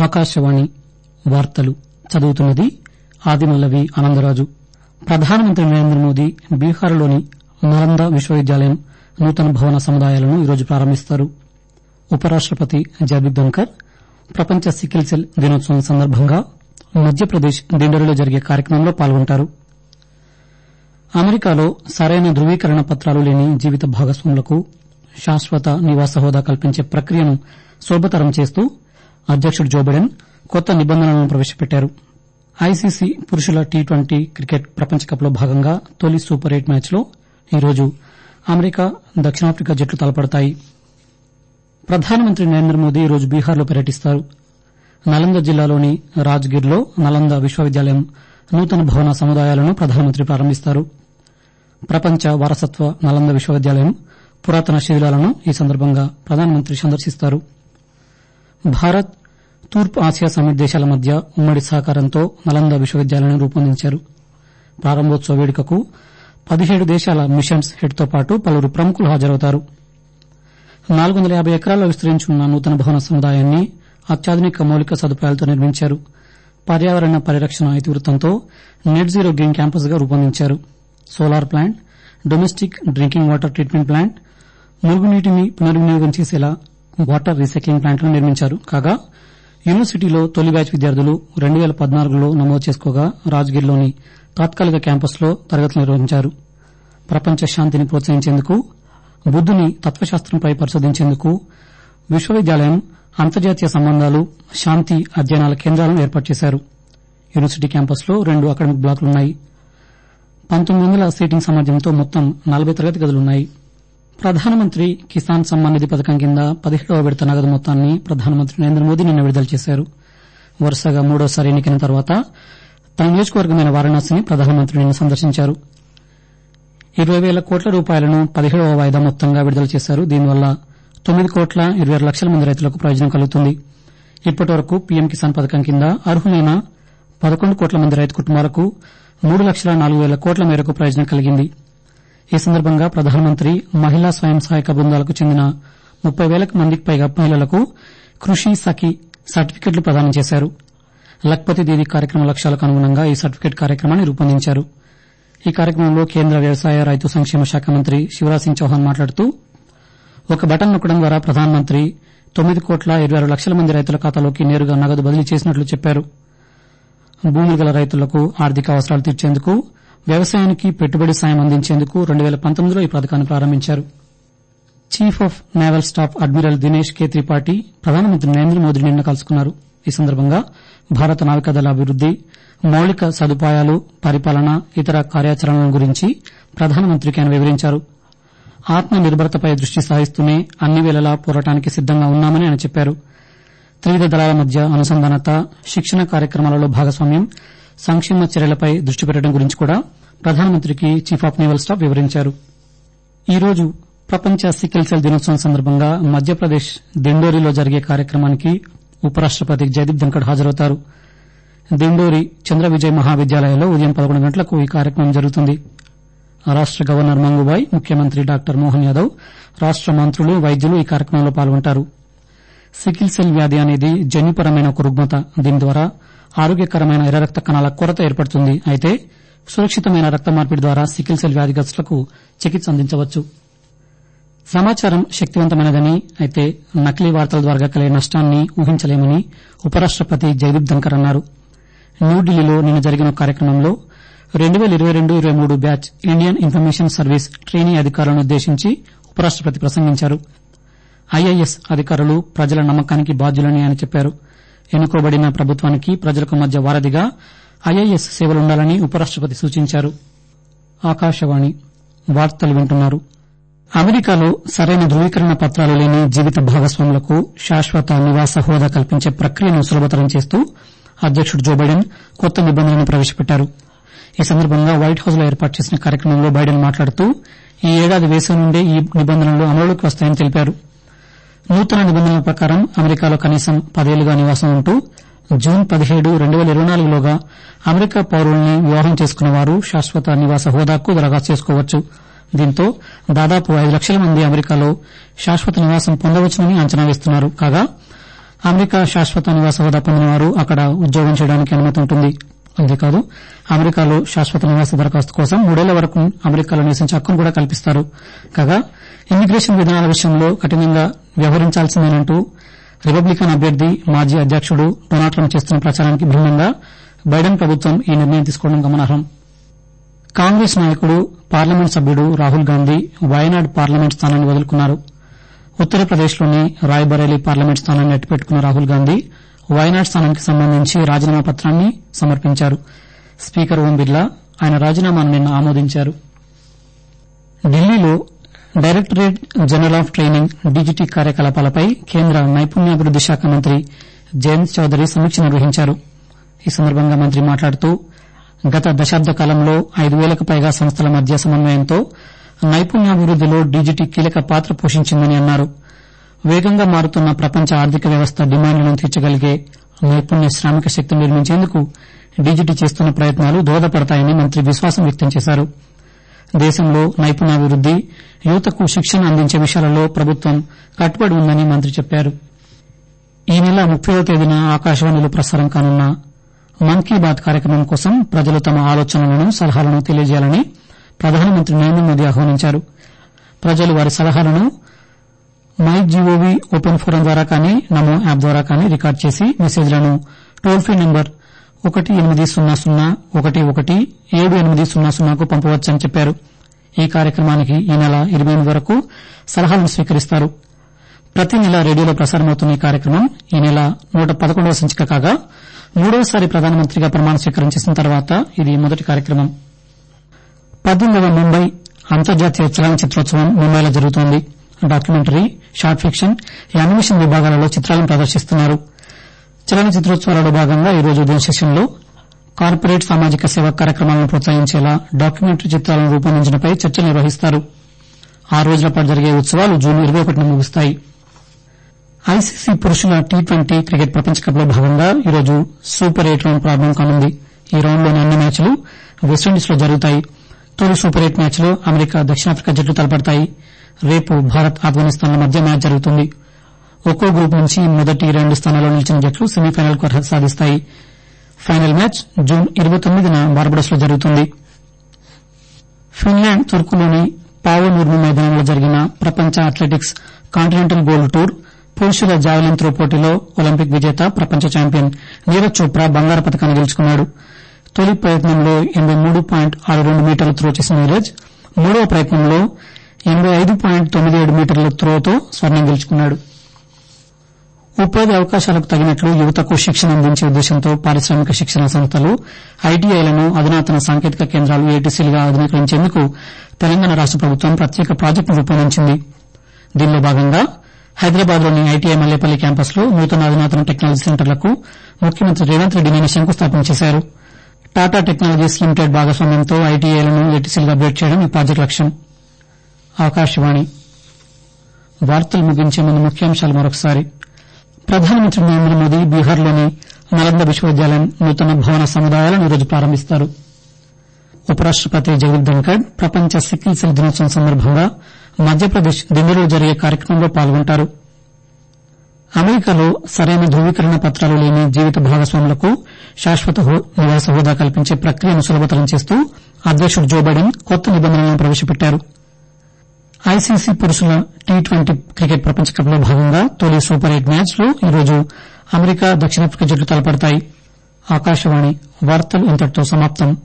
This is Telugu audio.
ఆకాశవాణి వార్తలు చదువుతున్నది ఆదిమల్లవి ఆనందరాజు ప్రధానమంత్రి నరేంద్ర మోదీ బీహార్లోని నలంద విశ్వవిద్యాలయం నూతన భవన సముదాయాలను ఈరోజు ప్రారంభిస్తారు ఉపరాష్టపతి జగదీప్ ధన్కర్ ప్రపంచ సికిల్ సెల్ దినోత్సవం సందర్భంగా మధ్యప్రదేశ్ దిండోరిలో జరిగే కార్యక్రమంలో పాల్గొంటారు అమెరికాలో సరైన ధృవీకరణ పత్రాలు లేని జీవిత భాగస్వాములకు శాశ్వత నివాస హోదా కల్పించే ప్రక్రియను సులభతరం చేస్తూ అధ్యకుడు జో బైడెన్ కొత్త నిబంధనలను ప్రవేశపెట్టారు ఐసీసీ పురుషుల టీ ట్వంటీ క్రికెట్ ప్రపంచ కప్ లో భాగంగా తొలి సూపర్ ఎయిట్ మ్యాచ్ లో ఈరోజు అమెరికా దక్షిణాఫ్రికా జట్లు తలపడతాయి ప్రధానమంత్రి నరేంద్ర మోదీ ఈరోజు బీహార్లో పర్యటిస్తారు నలంద జిల్లాలోని రాజ్గిర్ లో నలంద విశ్వవిద్యాలయం నూతన భవన సముదాయాలను ప్రధానమంత్రి ప్రారంభిస్తారు ప్రపంచ వారసత్వ నలంద విశ్వవిద్యాలయం పురాతన శిథిలాలను ఈ సందర్భంగా ప్రధానమంత్రి సందర్శిస్తారు భారత్ తూర్పు ఆసియా సమిట్ దేశాల మధ్య ఉమ్మడి సహకారంతో నలంద విశ్వవిద్యాలయాన్ని రూపొందించారు ప్రారంభోత్సవ వేడుకకు పదిహేడు దేశాల మిషన్స్ హెడ్ తో పాటు పలువురు ప్రముఖులు హాజరవుతారు నాలుగు వందల యాబై ఎకరాల్లో విస్తరించున్న నూతన భవన సముదాయాన్ని అత్యాధునిక మౌలిక సదుపాయాలతో నిర్మించారు పర్యావరణ పరిరక్షణ ఇతివృత్తంతో నెట్ జీరో గ్రీన్ క్యాంపస్ గా రూపొందించారు solar plant domestic drinking water treatment plant మురుగునీటిని పునర్వినియోగం చేసేలా వాటర్ రీసైక్లింగ్ ప్లాంట్లను నిర్మించారు కాగా యూనివర్సిటీలో తొలి బ్యాచ్ విద్యార్థులు రెండు పేల పద్నాలుగులో నమోదు చేసుకోగా రాజ్గిర్లోని తాత్కాలిక క్యాంపస్లో తరగతులు నిర్వహించారు ప్రపంచ శాంతిని ప్రోత్సహించేందుకు బుద్దుని తత్వశాస్త్రంపై పరిశోధించేందుకు విశ్వవిద్యాలయం అంతర్జాతీయ సంబంధాలు శాంతి అధ్యయనాల కేంద్రాలను ఏర్పాటు చేశారు యూనివర్సిటీ క్యాంపస్లో రెండు అకాడమిక్ బ్లాకులున్నాయి పంతొమ్మిది వందల సీటింగ్ సామర్థ్యంతో మొత్తం నలభై తరగతి గదులున్నాయి ప్రధానమంత్రి కిసాన్ సమ్మాన్ నిధి పథకం కింద పదిహేడవ విడత నగదు మొత్తాన్ని ప్రధానమంత్రి నరేంద్ర మోదీ నిన్న విడుదల చేశారు వరుసగా మూడోసారి ఎన్నికైన తర్వాత తన నియోజకవర్గమైన వారణాసిని ప్రధానమంత్రి నిన్న సందర్శించారు ఇరవై వేల కోట్ల రూపాయలను పదిహేడవ వాయిదా మొత్తంగా విడుదల చేశారు దీనివల్ల తొమ్మిది కోట్ల ఇరవై ఆరు లక్షల మంది రైతులకు ప్రయోజనం కలుగుతుంది ఇప్పటి వరకు పీఎం కిసాన్ పథకం కింద అర్హులైన పదకొండు కోట్ల మంది రైతు కుటుంబాలకు మూడు లక్షల నాలుగు వేల కోట్ల మేరకు ప్రయోజనం కలిగింది ఈ సందర్భంగా ప్రధానమంత్రి మహిళా స్వయం సహాయక బృందాలకు చెందిన ముప్పై వేలకు మందికి పైగా మహిళలకు కృషి సఖి సర్టిఫికెట్లు ప్రదానం చేశారు లక్పతి దీదీ కార్యక్రమ లక్ష్యాలకు అనుగుణంగా ఈ సర్టిఫికెట్ కార్యక్రమాన్ని రూపొందించారు ఈ కార్యక్రమంలో కేంద్ర వ్యవసాయ రైతు సంక్షేమ శాఖ మంత్రి శివరాజ్ సింగ్ చౌహాన్ మాట్లాడుతూ ఒక బటన్ నొక్కడం ద్వారా ప్రధానమంత్రి తొమ్మిది కోట్ల ఇరవై ఆరు లక్షల మంది రైతుల ఖాతాలోకి నేరుగా నగదు బదిలీ చేసినట్లు చెప్పారు భూములు గల రైతులకు ఆర్థిక అవసరాలు తీర్చేందుకు వ్యవసాయానికి పెట్టుబడి సాయం అందించేందుకు రెండు పేల పంతొమ్మిదిలో ఈ పథకాన్ని ప్రారంభించారు chief of naval staff admiral Dinesh K Tripathi ప్రధానమంత్రి నరేంద్ర మోదీని నిన్న కలుసుకున్నారు ఈ సందర్భంగా భారత నావికాదళ అభివృద్ది మౌలిక సదుపాయాలు పరిపాలన ఇతర కార్యాచరణల గురించి ప్రధానమంత్రికి ఆయన వివరించారు ఆత్మ నిర్భరతపై దృష్టి సారిస్తూనే అన్ని వేళలా పోరాటానికి సిద్దంగా ఉన్నామని ఆయన చెప్పారు త్రివిధ దళాల మధ్య అనుసంధానత శిక్షణ కార్యక్రమాలలో భాగస్వామ్యం సంక్షేమ చర్యలపై దృష్టి పెట్టడం గురించి కూడా ప్రధానమంత్రికి చీఫ్ ఆఫ్ నేవల్ స్టాఫ్ వివరించారు ఈ రోజు ప్రపంచ సికిల్ సెల్ దినోత్సవం సందర్భంగా మధ్యప్రదేశ్ దిండోరిలో జరిగే కార్యక్రమానికి ఉపరాష్టపతి జగదీప్ ధన్కర్ హాజరవుతారు దిండోరి చంద్ర విజయ్ మహావిద్యాలయంలో ఉదయం పదకొండు గంటలకు ఈ కార్యక్రమం జరుగుతుంది రాష్ట గవర్నర్ మంగుబాయ్ ముఖ్యమంత్రి డాక్టర్ మోహన్ యాదవ్ రాష్ట మంత్రులు వైద్యులు ఈ కార్యక్రమంలో పాల్గొంటారు సికిల్ సెల్ వ్యాధి అనేది జన్యుపరమైన ఒక రుగ్మత దీని ద్వారా ఆరోగ్యకరమైన ఎర్ర రక్త కణాల కొరత ఏర్పడుతుంది అయితే సురక్షితమైన రక్త మార్పిడి ద్వారా సికిల్ సెల్ వ్యాధిగ్రస్తులకు చికిత్స అందించవచ్చు సమాచారం శక్తివంతమైనదని అయితే నకిలీ వార్తల ద్వారా కలిగే నష్టాన్ని ఊహించలేమని ఉపరాష్టపతి జగదీప్ ధన్కర్ అన్నారు న్యూఢిల్లీలో నిన్న జరిగిన కార్యక్రమంలో రెండు పేల ఇరవై రెండు ఇరవై మూడు batch Indian information service trainee అధికారులను ఉద్దేశించి ఉపరాష్టపతి ప్రసంగించారు ఐఐఎస్ అధికారులు ప్రజల నమ్మకానికి బాధ్యులని ఆయన చెప్పారు ఎన్నుకోబడిన ప్రభుత్వానికి ప్రజలకు మధ్య వారధిగా ఐఐఎస్ సేవలుండాలని ఉపరాష్టపతి సూచించారు ఆకాశవాణి వార్తలు వింటున్నారు అమెరికాలో సరైన ధృవీకరణ పత్రాలు లేని జీవిత భాగస్వాములకు శాశ్వత నివాస హోదా కల్పించే ప్రక్రియను సులభతరం చేస్తూ అధ్యకుడు జో బైడెన్ కొత్త నిబంధనలను ప్రవేశపెట్టారు ఈ సందర్భంగా వైట్ హౌస్ లో ఏర్పాటు చేసిన కార్యక్రమంలో బైడెన్ మాట్లాడుతూ ఈ ఏడాది వేసవి నుండే ఈ నిబంధనలు అమలులోకి వస్తాయని తెలిపారు నూతన నిబంధనల ప్రకారం అమెరికాలో కనీసం పదేళ్లుగా నివాసం ఉంటూ జూన్ పదిహేడు రెండు పేల ఇరవై నాలుగులోగా అమెరికా పౌరుల్ని వివాహం చేసుకున్న వారు శాశ్వత నివాస హోదాకు దరఖాస్తు చేసుకోవచ్చు దీంతో దాదాపు ఐదు లక్షల మంది అమెరికాలో శాశ్వత నివాసం పొందవచ్చునని అంచనా వేస్తున్నారు కాగా అమెరికా శాశ్వత నివాస హోదా పొందిన వారు అక్కడ ఉద్యోగం చేయడానికి అనుమతి ఉంటుంది అంతేకాదు అమెరికాలో శాశ్వత నివాస దరఖాస్తు కోసం మూడేళ్ల వరకు అమెరికాలో నివసించే హక్కును కూడా కల్పిస్తారు కాగా ఇమ్మిగ్రేషన్ విధానాల విషయంలో కఠినంగా వ్యవహరించాల్సిందేనంటూ రిపబ్లికన్ అభ్యర్థి మాజీ అధ్యకుడు డొనాల్డ్ ట్రంప్ చేస్తున్న ప్రచారానికి భిన్నంగా బైడెన్ ప్రభుత్వం ఈ నిర్ణయం తీసుకోవడం గమనార్హం కాంగ్రెస్ నాయకుడు పార్లమెంట్ సభ్యుడు రాహుల్ గాంధీ వయనాడ్ పార్లమెంట్ స్థానాన్ని వదులుకున్నారు ఉత్తరప్రదేశ్లోని రాయ్బరేలీ పార్లమెంట్ స్థానాన్ని అట్టిపెట్టుకున్న రాహుల్ గాంధీ వయనాడ్ స్థానానికి సంబంధించి రాజీనామా పత్రాన్ని సమర్పించారు స్పీకర్ ఓం బిర్లా ఆయన రాజీనామాను నిన్న ఆమోదించారు ఢిల్లీలో directorate general of training DGT కార్యకలాపాలపై కేంద్ర నైపుణ్యాభివృద్ది శాఖ మంత్రి జయంత్ చౌదరి సమీక్ష నిర్వహించారు ఈ సందర్భంగా మంత్రి మాట్లాడుతూ గత దశాబ్ద కాలంలో ఐదు వేలకు పైగా సంస్థల మధ్య సమన్వయంతో నైపుణ్యాభివృద్దిలో డీజీటీ కీలక పాత్ర పోషించిందని అన్నారు వేగంగా మారుతున్న ప్రపంచ ఆర్థిక వ్యవస్థ డిమాండ్లను తీర్చగలిగే నైపుణ్య శ్రామిక శక్తిని నిర్మించేందుకు డీజీటీ చేస్తున్న ప్రయత్నాలు దోహదపడతాయని మంత్రి విశ్వాసం వ్యక్తం చేశారు దేశంలో నైపుణ్యాభివృద్ది యువతకు శిక్షణ అందించే విషయాలలో ప్రభుత్వం కట్టుబడి ఉందని మంత్రి చెప్పారు ఈ నెల ముప్పైవ తేదీన ఆకాశవాణిలో ప్రసారం కానున్న మన్ కీ బాత్ కార్యక్రమం కోసం ప్రజలు తమ ఆలోచనలను సలహాలను తెలియజేయాలని ప్రధానమంత్రి నరేంద్ర మోదీ ఆహ్వానించారు ప్రజలు వారి సలహాలను మై జీఓవీ ఓపెన్ ఫోరం ద్వారా కానీ నమో యాప్ ద్వారా కానీ రికార్డు చేసి మెసేజ్లను టోల్ ఫ్రీ నంబర్ ఒకటి ఎనిమిది సున్నా సున్నా ఒకటి ఒకటి ఏడు ఎనిమిది సున్నా సున్నాకు పంపవచ్చని చెప్పారు ఈ కార్యక్రమానికి ఈ నెల ఇరవై ఎనిమిది వరకు సలహాలను స్వీకరిస్తారు ప్రతి నెల రేడియోలో ప్రసారమవుతున్న ఈ కార్యక్రమం ఈ నెల నూట పదకొండవ సంచిక కాగా మూడవసారి ప్రధానమంత్రిగా ప్రమాణ స్వీకారం చేసిన తర్వాత ఇది మొదటి కార్యక్రమం పద్దెనిమిదవ ముంబై అంతర్జాతీయ చలనచిత్రోత్సవం ముంబైలో జరుగుతోంది డాక్యుమెంటరీ షార్ట్ ఫిక్షన్ యానిమేషన్ విభాగాలలో చిత్రాలను ప్రదర్శిస్తున్నారు చలనచిత్రోత్సవాలలో భాగంగా ఈ రోజు ఉదయం సెషన్లో కార్పొరేట్ సామాజిక సేవా కార్యక్రమాలను ప్రోత్సహించేలా డాక్యుమెంటరీ చిత్రాలను రూపొందించడంపై చర్చలు నిర్వహిస్తారు ఆరు రోజుల పాటు జరిగే ఉత్సవాలు జూన్ ఇరవై ఒకటిన ముగుస్తాయి ఐసీసీ పురుషుల టీ ట్వంటీ క్రికెట్ ప్రపంచ కప్ లో భాగంగా ఈరోజు సూపర్ ఎయిట్ రౌండ్ ప్రారంభం కానుంది ఈ రౌండ్లోని అన్ని మ్యాచ్లు వెస్టిండీస్ లో జరుగుతాయి తొలి సూపర్ ఎయిట్ మ్యాచ్ లో అమెరికా దక్షిణాఫ్రికా జట్లు తలపడతాయి రేపు భారత్ ఆఫ్ఘనిస్తాన్ల మధ్య మ్యాచ్ జరుగుతుంది ఒక్కో గ్రూప్ నుంచి మొదటి రెండు స్థానాల్లో నిలిచిన జట్లు సెమీఫైనల్ కు అర్హత సాధిస్తాయి ఫైనల్ మ్యాచ్ జూన్ ఇరవై తొమ్మిదిన బార్బడోస్ లో జరుగుతుంది ఫిన్లాండ్ తుర్కులోని పావనూర్మి మైదానంలో జరిగిన ప్రపంచ అథ్లెటిక్స్ కాంటినెంటల్ గోల్డ్ టూర్ పురుషుల జావెలిన్ త్రో పోటీలో ఒలింపిక్ విజేత ప్రపంచ ఛాంపియన్ నీరజ్ చోప్రా బంగారు పతకాన్ని గెలుచుకున్నాడు తొలి ప్రయత్నంలో ఎనబై మూడు పాయింట్ ఆరు రెండు మీటర్ల త్రో చేసిన నీరజ్ మూడవ ప్రయత్నంలో ఎనబై ఐదు పాయింట్ తొమ్మిది ఏడు మీటర్ల త్రోతో స్వర్ణం గెలుచుకున్నాడు ఉపాధి అవకాశాలకు తగినట్లు యువతకు శిక్షణ అందించే ఉద్దేశంతో పారిశ్రామిక శిక్షణ సంస్థలు ఐటీఐలను అధునాతన సాంకేతిక కేంద్రాలు ఏటీసీలుగా ఆధునీకరించేందుకు తెలంగాణ రాష్ట ప్రభుత్వం ప్రత్యేక ప్రాజెక్టును రూపొందించింది దీనిలో భాగంగా హైదరాబాద్లోని ఐటీఐ మల్లేపల్లి క్యాంపస్లో నూతన అధునాతన టెక్నాలజీ సెంటర్లకు ముఖ్యమంత్రి రేవంత్ రెడ్డి నిన్న శంకుస్థాపన చేశారు టాటా టెక్నాలజీస్ లిమిటెడ్ భాగస్వామ్యంతో ఐటీఐలను ఏటీసీలుగా అప్డేట్ చేయడం ఈ ప్రాజెక్టు లక్ష్యం ఆకాశవాణి వార్తలు ముగించే ముందు ముఖ్యాంశాలు మరొకసారి ప్రధానమంత్రి నరేంద్ర మోదీ బీహార్లోని నలంద విశ్వవిద్యాలయం నూతన భవన సముదాయాలను ఈరోజు ప్రారంభిస్తారు ఉపరాష్టపతి జగదీప్ ధన్కడ్ ప్రపంచ సిక్కిల్ సెల్ దినోత్సవం సందర్భంగా మధ్యప్రదేశ్ దిల్లీలో జరిగే కార్యక్రమంలో పాల్గొంటారు అమెరికాలో సరైన ధృవీకరణ పత్రాలు లేని జీవిత భాగస్వాములకు శాశ్వత నివాస హోదా కల్పించే ప్రక్రియను సులభతరం చేస్తూ అధ్యకుడు జో బైడెన్ కొత్త నిబంధనలను ప్రవేశపెట్టారు ఐసీసీ పురుషుల టీ ట్వంటీ క్రికెట్ ప్రపంచ కప్ లో భాగంగా తొలి సూపర్ ఎయిట్ మ్యాచ్ లో ఈరోజు అమెరికా దక్షిణాఫ్రికా జట్లు తలపడతాయి ఆకాశవాణి వార్తలు ఇంతటితో సమాప్తం